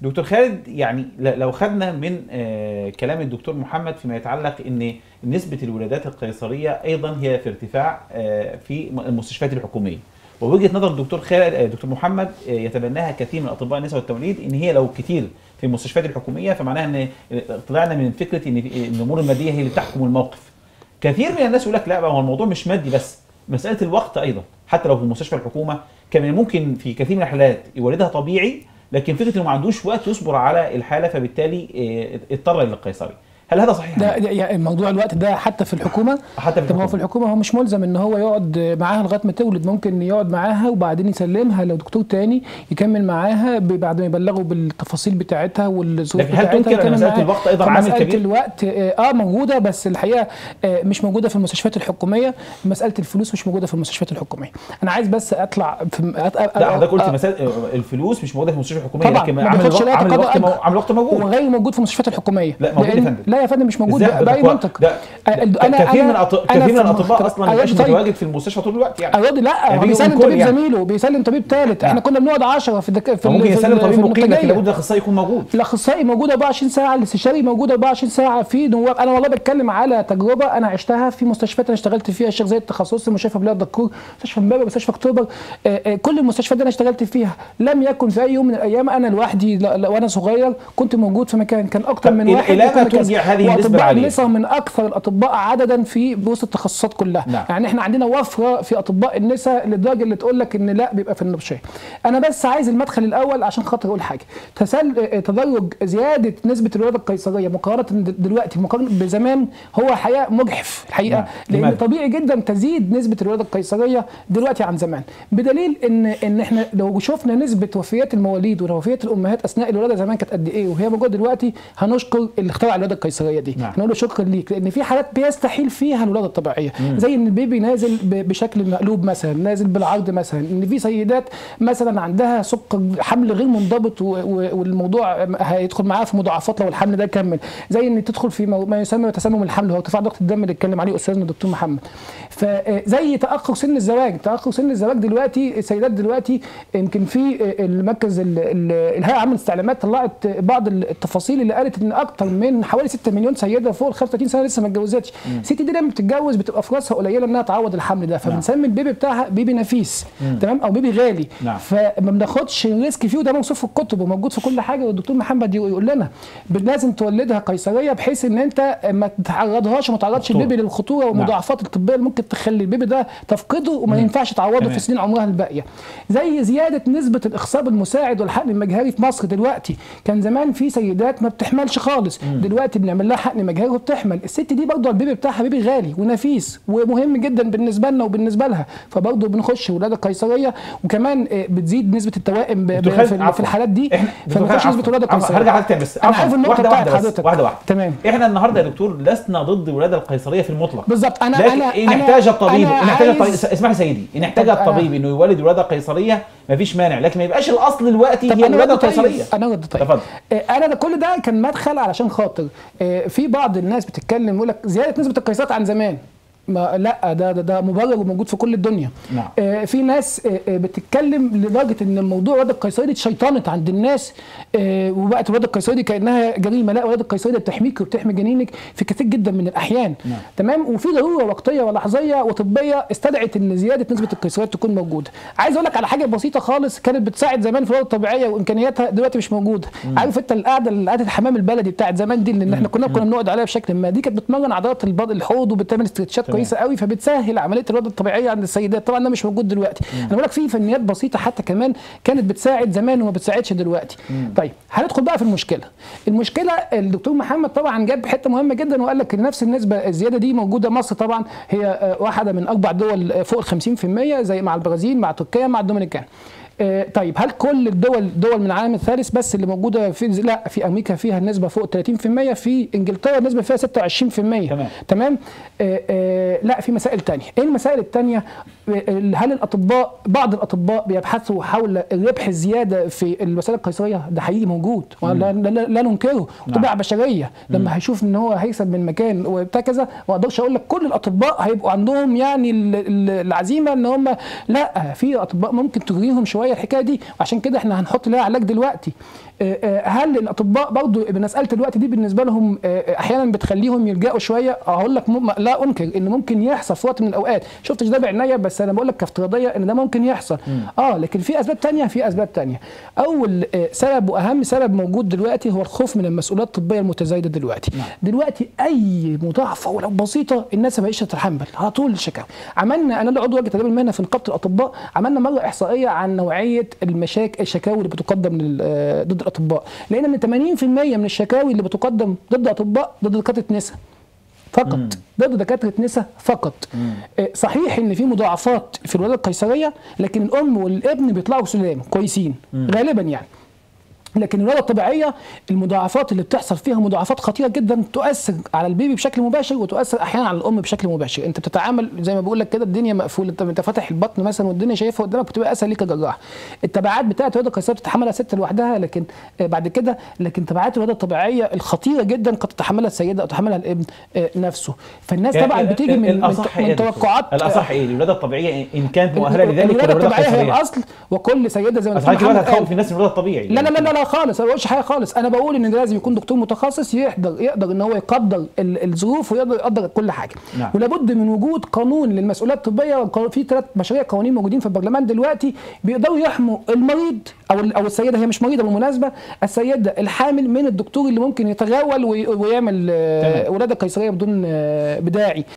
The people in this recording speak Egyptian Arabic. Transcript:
دكتور خالد يعني ل- لو خدنا من آه، كلام الدكتور محمد فيما يتعلق ان نسبه الولادات القيصريه ايضا هي في ارتفاع آه، في م- المستشفيات الحكوميه ووجهه نظر الدكتور خالد آه، دكتور محمد آه، يتبناها كثير من اطباء النساء والتوليد ان هي لو كتير في المستشفيات الحكوميه فمعناها ان طلعنا من فكره ان إن الامور الماديه هي اللي تحكم الموقف كثير من الناس يقول لك لا بقى هو الموضوع مش مادي بس مساله الوقت ايضا حتى لو في مستشفى الحكومه كمان ممكن في كثير من الحالات يولدها طبيعي لكن فكره انه ما عندوش وقت يصبر على الحاله فبالتالي آه، اضطر للقيصري هل هذا صحيح؟ ده ده- يعني موضوع الوقت ده حتى في الحكومه حتى في طب هو في الحكومه الحكومه هو مش ملزم ان هو يقعد معاها لغايه ما تولد ممكن يقعد معاها وبعدين يسلمها لو دكتور تاني يكمل معاها ب- بعد ما يبلغه بالتفاصيل بتاعتها والظروف لكن هل بتاعتها تنكر ان يكمل مساله معاها. الوقت ايضا عامل مسألة كبير؟ الوقت اه آه، موجوده بس الحقيقه آه، مش موجوده في المستشفيات الحكوميه مساله الفلوس مش موجوده في المستشفيات الحكوميه انا عايز بس اطلع في أت- أ- لا حضرتك قلت أ- مساله آه، الفلوس مش موجوده في المستشفى الحكوميه طبعاً، لكن ما عامل بياخدش الوقت لا عامل تقاضى الوقت أجر. مو- عامل الوقت موجود وغير موجود في المستشفيات الحكوميه لا، موجود يا لأن- فندم. لا يا فندم مش موجود إزاي باي حضرتك؟ منطق ده آه، أنا- كثير من أنا- أط- أنا كثير من في الاطباء المحترم- اصلا ما بيبقاش أيوة، طيب. متواجد في المستشفى طول الوقت يعني الراجل لا يعني هو بيجي بيسلم يقول طبيب يعني. زميله بيسلم طبيب ثالث احنا نعم. كنا بنقعد 10 في الدك... في فممكن ال- في يسلم ال- طبيب في مقيم لكن المنتجية. لابد الاخصائي يكون موجود الاخصائي موجود 24 ساعه الاستشاري موجود 24 ساعه في نواب انا والله بتكلم على تجربه انا عشتها في مستشفيات انا اشتغلت فيها الشيخ زايد التخصصي مستشفى بلاد دكور مستشفى امبابه مستشفى اكتوبر آه، آه، كل المستشفيات دي انا اشتغلت فيها لم يكن في اي يوم من الايام انا لوحدي لا- لا- وانا صغير كنت موجود في مكان كان اكتر طب من إلى- واحد إلى ما وكل كذا. ترجع هذه النسبة وأطباء العالية؟ النساء من اكثر الاطباء عددا في وسط التخصصات كلها نعم. يعني احنا عندنا وفره في اطباء النساء للدرجه اللي تقول لك ان لا بيبقى في النبشيه انا بس عايز المدخل الاول عشان خاطر اقول حاجه تسل... آه، تدرج زياده نسبه الولاده القيصريه مقارنه د- دلوقتي مقارنه بزمان هو حقيقه مجحف الحقيقه نعم. لان لماذا؟ طبيعي جدا تزيد نسبه الولاده القيصريه دلوقتي عن زمان بدليل ان ان احنا لو شفنا نسبه وفيات المواليد ووفيات الامهات اثناء الولاده زمان كانت قد ايه وهي موجوده دلوقتي هنشكر اللي اخترع الولاده القيصريه دي نعم. هنقول له شكرا ليك لان في حالات بيستحيل فيها الولاده الطبيعيه زي ان البيبي نازل ب- بشكل مقلوب مثلا نازل بالعرض مثلا ان في سيدات مثلا عندها سكر حمل غير منضبط و- و- والموضوع هيدخل معاها في مضاعفات لو الحمل ده كمل زي ان تدخل في مو- ما يسمى تسمم الحمل هو ارتفاع ضغط الدم اللي اتكلم عليه استاذنا الدكتور محمد فزي تاخر سن الزواج تاخر سن الزواج دلوقتي السيدات دلوقتي يمكن في المركز ال- ال- الهيئه العامه للاستعلامات طلعت بعض التفاصيل اللي قالت ان اكتر من حوالي 6 مليون سيده فوق ال 35 سنه لسه ما اتجوزتش الست دي لما بتتجوز بتبقى فرصها قليله انها تعوض الحمل ده فبنسمي البيبي بتاعها بيبي نفيس تمام او بيبي غالي نعم. فما بناخدش ريسك فيه وده موصوف في الكتب وموجود في كل حاجه والدكتور محمد يقول لنا لازم تولدها قيصريه بحيث ان انت ما تتعرضهاش وما تعرضش خطورة. البيبي للخطوره والمضاعفات الطبيه اللي ممكن تخلي البيبي ده تفقده وما ينفعش تعوضه تمام. في سنين عمرها الباقيه زي زياده نسبه الاخصاب المساعد والحقن المجهري في مصر دلوقتي كان زمان في سيدات ما بتحملش خالص دلوقتي بنعمل لها حقن مجهري وبتحمل الست دي برضه البيبي بتاعها بيبي غالي ونفيس ومهم جدا بالنسبه لنا وبالنسبه لها فبرضه بنخش ولاده قيصريه وكمان آه، بتزيد نسبه التوائم ب- ب- دكتور خالد، في, في عفواً. الحالات دي احنا دكتور فبنخش خالد، نسبه ولاده عفواً. قيصريه هرجع لحضرتك تاني بس انا عفواً. عارف النقطه واحده بتاعت واحده بس حضرتك واحده واحده تمام احنا النهارده يا دكتور لسنا ضد الولاده القيصريه في المطلق بالظبط انا لكن انا ان أنا- احتاج الطبيب أنا ان احتاج الطبيب عايز- اسمح لي سيدي ان احتاج طب أنا- الطبيب انه يولد ولاده قيصريه مفيش مانع لكن ما يبقاش الاصل دلوقتي طب هي انا الولاده رد طيب القيصريه انا رد طيب تفضل آه، انا ده كل ده كان مدخل علشان خاطر آه، في بعض الناس بتتكلم يقول لك زياده نسبه القيصرات عن زمان ما لا ده ده, ده مبرر وموجود في كل الدنيا نعم. آه في ناس آه آه، بتتكلم لدرجه ان موضوع الولاده القيصريه دي اتشيطنت عند الناس آه وبقت الولاده القيصريه دي كانها جريمه لا الولاده القيصريه بتحميك وبتحمي جنينك في كثير جدا من الاحيان نعم. تمام وفي ضروره وقتيه ولحظيه وطبيه استدعت ان زياده نسبه القيصريات تكون موجوده عايز اقول لك على حاجه بسيطه خالص كانت بتساعد زمان في الولاده الطبيعيه وامكانياتها دلوقتي مش موجوده عارف انت القعده اللي قعده الحمام البلدي بتاعت زمان دي اللي احنا كنا كنا بنقعد عليها بشكل ما دي كانت بتمرن عضلات البط- الحوض وبتعمل استرتشات تمام. كويسه قوي فبتسهل عمليه الولاده الطبيعيه عند السيدات طبعا ده مش موجود دلوقتي انا بقول لك في فنيات بسيطه حتى كمان كانت بتساعد زمان وما بتساعدش دلوقتي طيب هندخل بقى في المشكله المشكله الدكتور محمد طبعا جاب حته مهمه جدا وقال لك ان نفس النسبه الزياده دي موجوده مصر طبعا هي آه، واحده من اربع دول آه، فوق ال 50% زي مع البرازيل مع تركيا مع الدومينيكان آه، طيب هل كل الدول دول من العالم الثالث بس اللي موجوده في لا في امريكا فيها النسبه فوق 30% في انجلترا النسبه فيها 26% تمام. تمام آه آه لا في مسائل تانية ايه المسائل التانية آه، هل الاطباء بعض الاطباء بيبحثوا حول الربح الزياده في الوسائل القيصريه ده حقيقي موجود ولا لا, لا, لا ننكره طبيعه بشريه لما هيشوف ان هو هيكسب من مكان وبتاع كذا ما اقدرش اقول لك كل الاطباء هيبقوا عندهم يعني ال- ال- العزيمه ان هم لا في اطباء ممكن تجريهم شويه الحكايه دي وعشان كده احنا هنحط لها علاج دلوقتي آه، آه، هل الاطباء برضو مساله الوقت دي بالنسبه لهم آه، احيانا بتخليهم يلجأوا شويه هقول لك مم- لا انكر ان ممكن يحصل في وقت من الاوقات شفتش ده بعينيا بس انا بقول لك كافتراضيه ان ده ممكن يحصل اه لكن في اسباب تانية في اسباب تانية اول آه، سبب واهم سبب موجود دلوقتي هو الخوف من المسؤوليات الطبيه المتزايده دلوقتي نعم. دلوقتي اي مضاعفه ولو بسيطه الناس ما بقتش تتحمل على طول الشكاوى عملنا انا اللي عضو لجنه تدريب المهنه في نقابه الاطباء عملنا مره احصائيه عن نوعيه المشاكل الشكاوي اللي بتقدم لل- آه، ضد الاطباء لقينا ان 80% من الشكاوي اللي بتقدم ضد الاطباء ضد دكاتره نساء فقط مم. ضد دكاتره نساء فقط آه، صحيح ان في مضاعفات في الولاده القيصريه لكن الام والابن بيطلعوا سلام كويسين غالبا يعني لكن الولاده الطبيعيه المضاعفات اللي بتحصل فيها مضاعفات خطيره جدا تؤثر على البيبي بشكل مباشر وتؤثر احيانا على الام بشكل مباشر انت بتتعامل زي ما بقول لك كده الدنيا مقفوله انت انت فاتح البطن مثلا والدنيا شايفها قدامك بتبقى اسهل ليك كجراح التبعات بتاعه الولاده القيصريه بتتحملها ست لوحدها لكن آه، بعد كده لكن تبعات الولاده الطبيعيه الخطيره جدا قد تتحملها السيده او تتحملها الابن آه، نفسه فالناس طبعا يعني بتيجي من من, الأصح إيه من يا دكتور؟ توقعات الاصح ايه الولاده الطبيعيه ان كانت مؤهله لذلك الولاده ولا الولاده الطبيعيه هي القيصريه الاصل وكل سيده زي ما اصل حضرتك محمد دلوقتي قال. هتخوف الناس من الولاده الطبيعي لا لا لا لا لا خالص انا ما بقولش حاجه خالص انا بقول ان لازم يكون دكتور متخصص يقدر يقدر ان هو يقدر ال- الظروف ويقدر يقدر كل حاجه نعم. ولابد من وجود قانون للمسؤوليات الطبيه والقانون- في ثلاث مشاريع قوانين موجودين في البرلمان دلوقتي بيقدروا يحموا المريض او ال- او السيده هي مش مريضه بالمناسبه السيده الحامل من الدكتور اللي ممكن يتغول وي- ويعمل آه، تمام. ولاده قيصريه بدون آه، بداعي